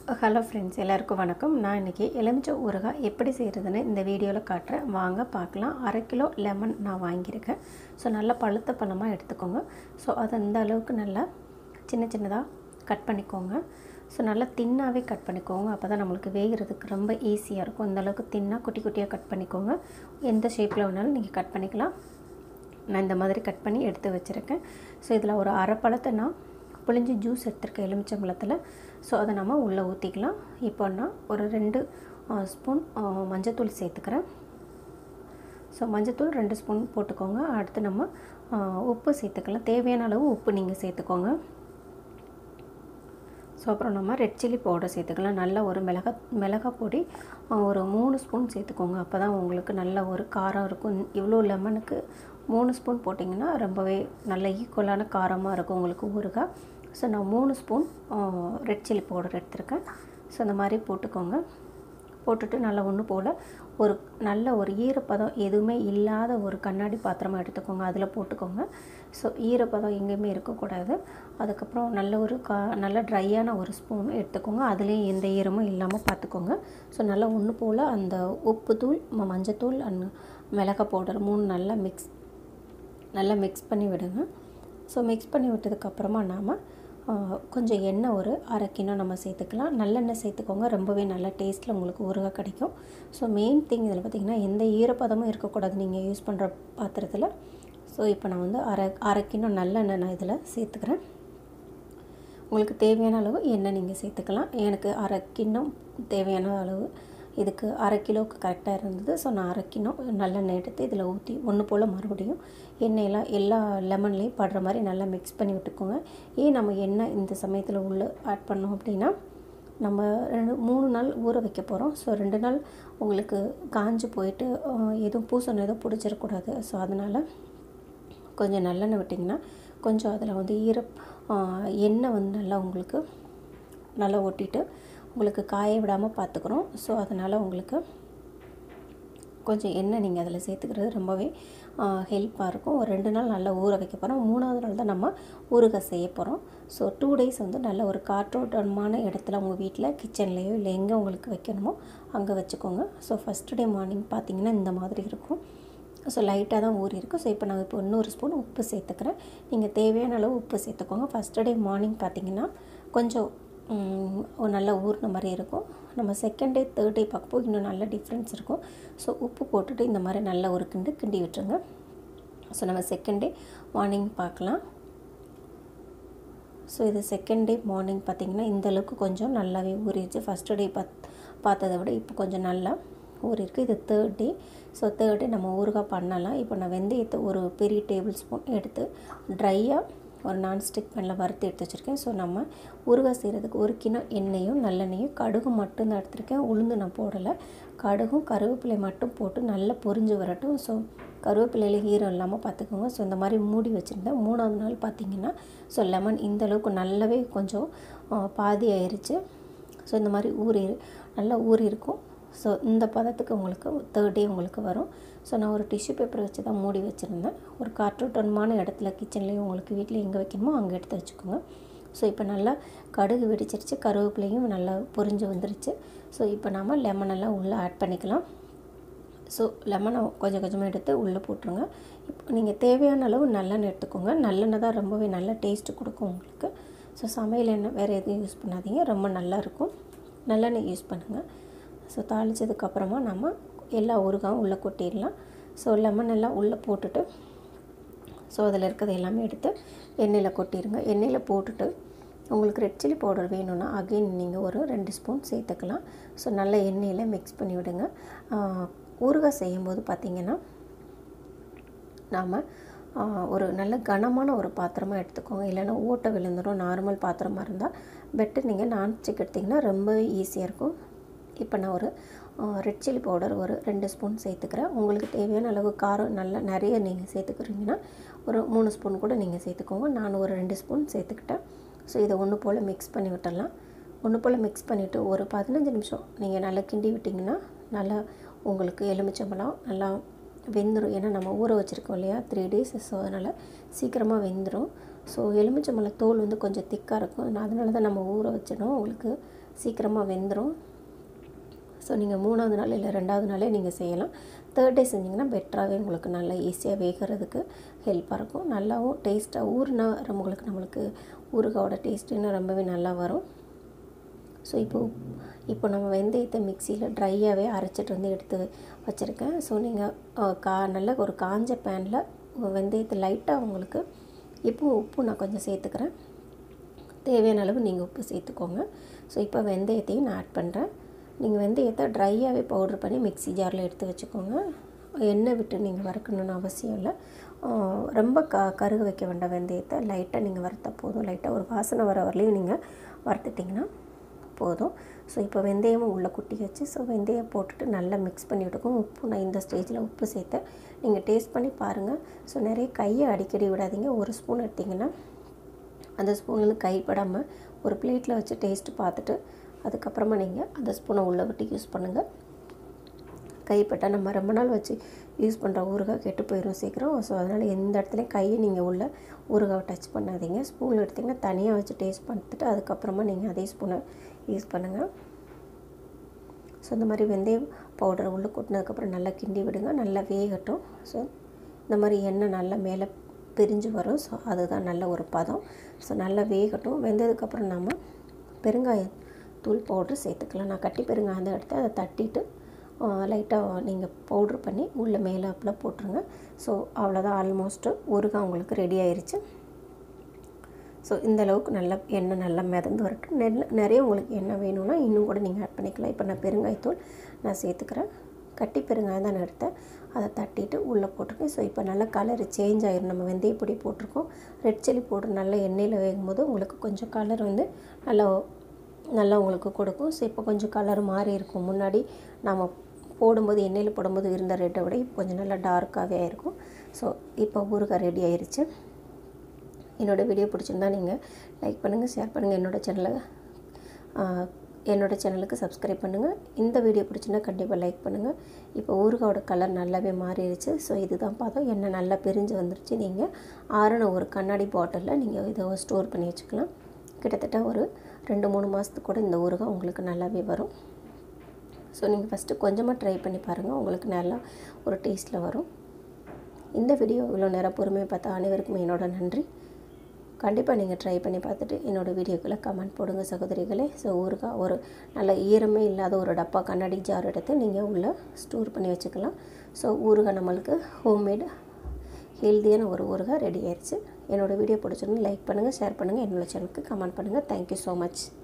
hello friends எல்லாருக்கும் வணக்கம் நான் இன்றைக்கி எலுமிச்சை ஊறுகாய் எப்படி செய்கிறதுன்னு இந்த வீடியோவில் காட்டுறேன் வாங்க பார்க்கலாம் அரை கிலோ லெமன் நான் வாங்கியிருக்கேன் ஸோ நல்லா பழுத்த பழமாக எடுத்துக்கோங்க ஸோ அது அந்த அளவுக்கு நல்லா சின்ன சின்னதாக கட் பண்ணிக்கோங்க ஸோ நல்லா தின்னாகவே கட் பண்ணிக்கோங்க அப்போ தான் நம்மளுக்கு வேகிறதுக்கு ரொம்ப ஈஸியாக இருக்கும் இந்த அளவுக்கு தின்னாக குட்டி குட்டியாக கட் பண்ணிக்கோங்க எந்த ஷேப்பில் வேணாலும் நீங்கள் கட் பண்ணிக்கலாம் நான் இந்த மாதிரி கட் பண்ணி எடுத்து வச்சுருக்கேன் ஸோ இதில் ஒரு அரை பழத்தை நான் புளிஞ்சு ஜூஸ் எடுத்திருக்கேன் எலுமிச்சம்பழத்தில் ஸோ அதை நம்ம உள்ளே ஊற்றிக்கலாம் இப்போ நான் ஒரு ரெண்டு ஸ்பூன் மஞ்சத்தூள் சேர்த்துக்கிறேன் ஸோ மஞ்சத்தூள் ரெண்டு ஸ்பூன் போட்டுக்கோங்க அடுத்து நம்ம உப்பு சேர்த்துக்கலாம் தேவையான அளவு உப்பு நீங்கள் சேர்த்துக்கோங்க ஸோ அப்புறம் நம்ம ரெட் சில்லி பவுடர் சேர்த்துக்கலாம் நல்ல ஒரு மிளகா மிளகாய் பொடி ஒரு மூணு ஸ்பூன் சேர்த்துக்கோங்க அப்போ தான் உங்களுக்கு நல்ல ஒரு காரம் இருக்கும் இவ்வளோ லெமனுக்கு மூணு ஸ்பூன் போட்டிங்கன்னா ரொம்பவே நல்ல ஈக்குவலான காரமாக இருக்கும் உங்களுக்கு ஊறுகாய் ஸோ நான் மூணு ஸ்பூன் ரெட் சில்லி பவுடர் எடுத்திருக்கேன் ஸோ இந்த மாதிரி போட்டுக்கோங்க போட்டுட்டு நல்லா ஒன்று போல் ஒரு நல்ல ஒரு ஈரப்பதம் எதுவுமே இல்லாத ஒரு கண்ணாடி பாத்திரமாக எடுத்துக்கோங்க அதில் போட்டுக்கோங்க ஸோ ஈரப்பதம் எங்கேயுமே இருக்கக்கூடாது அதுக்கப்புறம் நல்ல ஒரு கா நல்ல ட்ரையான ஒரு ஸ்பூன் எடுத்துக்கோங்க அதுலேயும் எந்த ஈரமும் இல்லாமல் பார்த்துக்கோங்க ஸோ நல்லா ஒன்று போல் அந்த உப்புத்தூள் மஞ்சத்தூள் அண்ட் மிளகாய் பவுடர் மூணு நல்லா மிக்ஸ் நல்லா மிக்ஸ் பண்ணி விடுங்க ஸோ மிக்ஸ் பண்ணி விட்டதுக்கப்புறமா நாம் கொஞ்சம் எண்ணெய் ஒரு அரை கிலோ நம்ம சேர்த்துக்கலாம் நல்லெண்ணெய் சேர்த்துக்கோங்க ரொம்பவே நல்ல டேஸ்ட்டில் உங்களுக்கு ஊறுகாய் கிடைக்கும் ஸோ மெயின் திங் இதில் பார்த்திங்கன்னா எந்த ஈரப்பதமும் இருக்கக்கூடாது நீங்கள் யூஸ் பண்ணுற பாத்திரத்தில் ஸோ இப்போ நான் வந்து அரை அரை கிலோ நல்லெண்ணெய் நான் இதில் சேர்த்துக்கிறேன் உங்களுக்கு தேவையான அளவு எண்ணெய் நீங்கள் சேர்த்துக்கலாம் எனக்கு அரை கிண்ணம் தேவையான அளவு இதுக்கு அரை கிலோவுக்கு கரெக்டாக இருந்தது ஸோ நான் அரை கிலோ நல்லெண்ணெய் எடுத்து இதில் ஊற்றி ஒன்று போல் மறுபடியும் எண்ணெயெல்லாம் எல்லா லெமன்லேயும் படுற மாதிரி நல்லா மிக்ஸ் பண்ணி விட்டுக்கோங்க ஏன் நம்ம எண்ணெய் இந்த சமயத்தில் உள்ள ஆட் பண்ணோம் அப்படின்னா நம்ம ரெண்டு மூணு நாள் ஊற வைக்க போகிறோம் ஸோ ரெண்டு நாள் உங்களுக்கு காஞ்சு போயிட்டு எதுவும் பூசணம் எதுவும் பிடிச்சிடக்கூடாது ஸோ அதனால் கொஞ்சம் நல்லெண்ணெய் விட்டிங்கன்னா கொஞ்சம் அதில் வந்து ஈர எண்ணெய் வந்து நல்லா உங்களுக்கு நல்லா ஒட்டிட்டு உங்களுக்கு காய விடாமல் பார்த்துக்குறோம் ஸோ அதனால் உங்களுக்கு கொஞ்சம் எண்ணெய் நீங்கள் அதில் சேர்த்துக்கிறது ரொம்பவே ஹெல்ப்பாக இருக்கும் ஒரு ரெண்டு நாள் நல்லா ஊற வைக்க போகிறோம் மூணாவது நாள் தான் நம்ம ஊறுகாய் செய்ய போகிறோம் ஸோ டூ டேஸ் வந்து நல்ல ஒரு காற்றோட்டமான இடத்துல உங்கள் வீட்டில் கிச்சன்லேயோ இல்லை எங்கே உங்களுக்கு வைக்கணுமோ அங்கே வச்சுக்கோங்க ஸோ ஃபஸ்ட்டு டே மார்னிங் பார்த்திங்கன்னா இந்த மாதிரி இருக்கும் ஸோ லைட்டாக தான் ஊறி இருக்கும் ஸோ இப்போ நான் இப்போ இன்னொரு ஸ்பூன் உப்பு சேர்த்துக்கிறேன் நீங்கள் தேவையான அளவு உப்பு சேர்த்துக்கோங்க ஃபஸ்ட்டு டே மார்னிங் பார்த்திங்கன்னா கொஞ்சம் நல்லா ஊறின மாதிரி இருக்கும் நம்ம செகண்ட் டே தேர்ட் டே பார்க்கப்போ இன்னும் நல்ல டிஃப்ரென்ஸ் இருக்கும் ஸோ உப்பு போட்டுட்டு இந்த மாதிரி நல்லா ஒரு கிண்டு கிண்டி விட்டுருங்க ஸோ நம்ம செகண்ட் டே மார்னிங் பார்க்கலாம் ஸோ இது செகண்ட் டே மார்னிங் பார்த்திங்கன்னா இந்தளவுக்கு கொஞ்சம் நல்லாவே ஊறிடுச்சு ஃபஸ்ட்டு டே பாத் பார்த்ததை விட இப்போ கொஞ்சம் நல்லா ஊறிருக்கு இது third day so third day நம்ம ஊறுகாய் பண்ணலாம் இப்போ நான் வெந்தயத்தை ஒரு பெரிய டேபிள் ஸ்பூன் எடுத்து ட்ரையாக ஒரு நான்ஸ்டிக் பேனில் வறுத்து எடுத்து வச்சுருக்கேன் ஸோ நம்ம ஊறுகாய் செய்கிறதுக்கு ஒரு கிலோ எண்ணெயும் நல்லெண்ணெயும் கடுகு மட்டும்தான் எடுத்திருக்கேன் உளுந்து நான் போடலை கடுகும் கருவேப்பிலை மட்டும் போட்டு நல்லா பொரிஞ்சு வரட்டும் ஸோ கருவேப்பிலையில் ஈரம் இல்லாமல் பார்த்துக்கோங்க ஸோ இந்த மாதிரி மூடி வச்சுருந்தேன் மூணாவது நாள் பார்த்திங்கன்னா ஸோ லெமன் இந்த அளவுக்கு நல்லாவே கொஞ்சம் பாதி ஆயிடுச்சு ஸோ இந்த மாதிரி ஊறி நல்லா ஊறி இருக்கும் ஸோ இந்த பதத்துக்கு உங்களுக்கு தேர்ட் டே உங்களுக்கு வரும் ஸோ நான் ஒரு டிஷ்யூ பேப்பர் வச்சு தான் மூடி வச்சுருந்தேன் ஒரு காற்றோட்டமான இடத்துல கிச்சன்லேயும் உங்களுக்கு வீட்டில் எங்கே வைக்கணுமோ அங்கே எடுத்து வச்சுக்கோங்க ஸோ இப்போ நல்லா கடுகு வெடிச்சிருச்சு கருவேப்பிலையும் நல்லா பொரிஞ்சு வந்துருச்சு ஸோ இப்போ நாம் லெமனெல்லாம் உள்ளே ஆட் பண்ணிக்கலாம் ஸோ லெமனை கொஞ்சம் கொஞ்சமாக எடுத்து உள்ளே போட்டுருங்க இப்போ நீங்கள் தேவையான அளவு நல்லெண்ணெய் எடுத்துக்கோங்க நல்லெண்ணெய் தான் ரொம்பவே நல்ல டேஸ்ட்டு கொடுக்கும் உங்களுக்கு ஸோ சமையல் எண்ணெய் வேறு எதுவும் யூஸ் பண்ணாதீங்க ரொம்ப நல்லாயிருக்கும் நல்லெண்ணெய் யூஸ் பண்ணுங்கள் ஸோ தாளித்ததுக்கப்புறமா நம்ம எல்லா ஊறுகாயும் உள்ளே கொட்டிடலாம் ஸோ லெமன் எல்லாம் உள்ளே போட்டுட்டு ஸோ அதில் இருக்கிறது எல்லாமே எடுத்து எண்ணெயில் கொட்டிடுங்க எண்ணெயில் போட்டுட்டு உங்களுக்கு ரெட் சில்லி பவுடர் வேணும்னா அகெயின் நீங்கள் ஒரு ரெண்டு ஸ்பூன் சேர்த்துக்கலாம் ஸோ நல்ல எண்ணெயில் மிக்ஸ் பண்ணி விடுங்க ஊறுகாய் செய்யும்போது பார்த்திங்கன்னா நாம் ஒரு நல்ல கனமான ஒரு பாத்திரமாக எடுத்துக்கோங்க இல்லைன்னா ஓட்டை விழுந்துடும் நார்மல் பாத்திரமாக இருந்தால் பெட்டர் நீங்கள் நான்ஸ்டிக் எடுத்திங்கன்னா ரொம்பவே ஈஸியாக இருக்கும் இப்போ நான் ஒரு ரெட் சில்லி பவுடர் ஒரு ரெண்டு ஸ்பூன் சேர்த்துக்கிறேன் உங்களுக்கு தேவையான அளவு காரம் நல்லா நிறைய நீங்கள் சேர்த்துக்கிறீங்கன்னா ஒரு மூணு ஸ்பூன் கூட நீங்கள் சேர்த்துக்கோங்க நான் ஒரு ரெண்டு ஸ்பூன் சேர்த்துக்கிட்டேன் ஸோ இதை ஒன்று போல் மிக்ஸ் பண்ணி விட்டுடலாம் ஒன்று போல் மிக்ஸ் பண்ணிவிட்டு ஒரு பதினஞ்சு நிமிஷம் நீங்கள் நல்லா கிண்டி விட்டிங்கன்னா நல்லா உங்களுக்கு எலுமிச்சம்பழம் நல்லா வெந்துடும் ஏன்னா நம்ம ஊற வச்சுருக்கோம் இல்லையா த்ரீ டேஸ் ஸோ அதனால் சீக்கிரமாக வெந்துடும் ஸோ எலுமிச்சம்பழ தோல் வந்து கொஞ்சம் திக்காக இருக்கும் நான் அதனால தான் நம்ம ஊற வச்சிடும் உங்களுக்கு சீக்கிரமாக வெந்துடும் ஸோ நீங்கள் மூணாவது நாள் இல்லை ரெண்டாவது நாளே நீங்கள் செய்யலாம் தேர்ட் டே செஞ்சிங்கன்னா பெட்டராகவே உங்களுக்கு நல்லா ஈஸியாக வேகிறதுக்கு ஹெல்ப்பாக இருக்கும் நல்லாவும் டேஸ்ட்டாக ஊறுனா உங்களுக்கு நம்மளுக்கு ஊறுகாவோட டேஸ்ட் இன்னும் ரொம்பவே நல்லா வரும் ஸோ இப்போ இப்போ நம்ம வெந்தயத்தை மிக்சியில் ட்ரையாகவே அரைச்சிட்டு வந்து எடுத்து வச்சுருக்கேன் ஸோ நீங்கள் கா நல்ல ஒரு காஞ்ச பேனில் வெந்தயத்தை லைட்டாக உங்களுக்கு இப்போ உப்பு நான் கொஞ்சம் சேர்த்துக்கிறேன் தேவையான அளவு நீங்கள் உப்பு சேர்த்துக்கோங்க ஸோ இப்போ வெந்தயத்தையும் நான் ஆட் பண்ணுறேன் நீங்கள் வெந்தயத்தை ட்ரையாகவே பவுட்ரு பண்ணி மிக்ஸி ஜாரில் எடுத்து வச்சுக்கோங்க எண்ணெய் விட்டு நீங்கள் வறுக்கணுன்னு அவசியம் இல்லை ரொம்ப க கருக வைக்க வேண்டாம் வெந்தயத்தை லைட்டாக நீங்கள் வறுத்தா போதும் லைட்டாக ஒரு வாசனை வர வரலையும் நீங்கள் வறுத்துட்டிங்கன்னா போதும் ஸோ இப்போ வெந்தயமும் உள்ளே குட்டி வச்சு ஸோ வெந்தயம் போட்டுட்டு நல்லா மிக்ஸ் பண்ணி விட்டுக்கும் உப்பு நான் இந்த ஸ்டேஜில் உப்பு சேர்த்தேன் நீங்கள் டேஸ்ட் பண்ணி பாருங்கள் ஸோ நிறைய கையை அடிக்கடி விடாதீங்க ஒரு ஸ்பூன் எடுத்திங்கன்னா அந்த ஸ்பூன்லேருந்து கைப்படாமல் ஒரு பிளேட்டில் வச்சு டேஸ்ட்டு பார்த்துட்டு அதுக்கப்புறமா நீங்கள் அந்த ஸ்பூனை உள்ளே விட்டு யூஸ் பண்ணுங்கள் கைப்பட்டால் நம்ம ரொம்ப நாள் வச்சு யூஸ் பண்ணுற ஊறுகாய் கெட்டு போயிடும் சீக்கிரம் ஸோ அதனால் எந்த இடத்துலையும் கையை நீங்கள் உள்ள ஊறுகாவை டச் பண்ணாதீங்க ஸ்பூன் எடுத்திங்கன்னா தனியாக வச்சு டேஸ்ட் பார்த்துட்டு அதுக்கப்புறமா நீங்கள் அதே ஸ்பூனை யூஸ் பண்ணுங்கள் ஸோ இந்த மாதிரி வெந்தயம் பவுடர் உள்ளே கொட்டினதுக்கப்புறம் நல்லா கிண்டி விடுங்க நல்லா வேகட்டும் ஸோ இந்த மாதிரி எண்ணெய் நல்லா மேலே பிரிஞ்சு வரும் ஸோ அதுதான் நல்ல ஒரு பதம் ஸோ நல்லா வேகட்டும் வெந்ததுக்கப்புறம் நம்ம பெருங்காயம் தூள் பவுட்ரு சேர்த்துக்கலாம் நான் கட்டி பெருங்காயம் தான் எடுத்து அதை தட்டிட்டு லைட்டாக நீங்கள் பவுட்ரு பண்ணி உள்ளே மேலே அப்படிலாம் போட்டுருங்க ஸோ அவ்வளோதான் ஆல்மோஸ்ட்டு ஊறுகாய் உங்களுக்கு ரெடி ஆயிடுச்சு ஸோ இந்த அளவுக்கு நல்லா எண்ணெய் நல்லா மிதந்து வரட்டும் நெல் நிறைய உங்களுக்கு எண்ணெய் வேணும்னா இன்னும் கூட நீங்கள் ஆட் பண்ணிக்கலாம் இப்போ நான் பெருங்காயத்தூள் நான் சேர்த்துக்கிறேன் கட்டி பெருங்காயம் தான் நான் எடுத்தேன் அதை தட்டிட்டு உள்ளே போட்டிருக்கேன் ஸோ இப்போ நல்லா கலர் சேஞ்ச் ஆயிரும் நம்ம வெந்தயப்பொடி போட்டிருக்கோம் ரெட் சில்லி பவுடர் நல்லா எண்ணெயில் வேகும்போது உங்களுக்கு கொஞ்சம் கலர் வந்து நல்லா நல்லா உங்களுக்கு கொடுக்கும் ஸோ இப்போ கொஞ்சம் கலர் மாறி இருக்கும் முன்னாடி நம்ம போடும்போது எண்ணெயில் போடும்போது இருந்த ரெட்டை விட இப்போ கொஞ்சம் நல்லா டார்க்காகவே ஆயிருக்கும் ஸோ இப்போ ஊறுகாய் ரெடி ஆயிருச்சு என்னோடய வீடியோ பிடிச்சிருந்தா நீங்கள் லைக் பண்ணுங்கள் ஷேர் பண்ணுங்கள் என்னோடய சேனலை என்னோடய சேனலுக்கு சப்ஸ்கிரைப் பண்ணுங்கள் இந்த வீடியோ பிடிச்சிருந்தா கண்டிப்பாக லைக் பண்ணுங்கள் இப்போ ஊறுகாயோட கலர் நல்லாவே மாறிடுச்சு ஸோ இதுதான் பார்த்தோம் எண்ணெய் நல்லா பிரிஞ்சு வந்துருச்சு நீங்கள் ஆறின ஒரு கண்ணாடி பாட்டிலில் நீங்கள் இதை ஸ்டோர் பண்ணி வச்சுக்கலாம் கிட்டத்தட்ட ஒரு ரெண்டு மூணு மாதத்துக்கு கூட இந்த ஊறுகாய் உங்களுக்கு நல்லாவே வரும் ஸோ நீங்கள் ஃபஸ்ட்டு கொஞ்சமாக ட்ரை பண்ணி பாருங்கள் உங்களுக்கு நல்லா ஒரு டேஸ்ட்டில் வரும் இந்த வீடியோ இவ்வளோ நேரம் பொறுமையை பார்த்த அனைவருக்கும் என்னோட நன்றி கண்டிப்பாக நீங்கள் ட்ரை பண்ணி பார்த்துட்டு என்னோடய வீடியோக்களை கமெண்ட் போடுங்க சகோதரிகளே ஸோ ஊறுகாய் ஒரு நல்ல ஈரமே இல்லாத ஒரு டப்பா கண்ணாடி ஜார் எடுத்து நீங்கள் உள்ளே ஸ்டோர் பண்ணி வச்சுக்கலாம் ஸோ ஊறுகாய் நம்மளுக்கு ஹோம்மேடு ஹெல்த்தியான ஒரு ஊறுகாய் ரெடி ஆயிடுச்சு என்னோடய வீடியோ பிடிச்சிருந்து லைக் பண்ணுங்கள் ஷேர் பண்ணுங்கள் என்னோடய சேனலுக்கு கமெண்ட் பண்ணுங்கள் தேங்க்யூ ஸோ மச்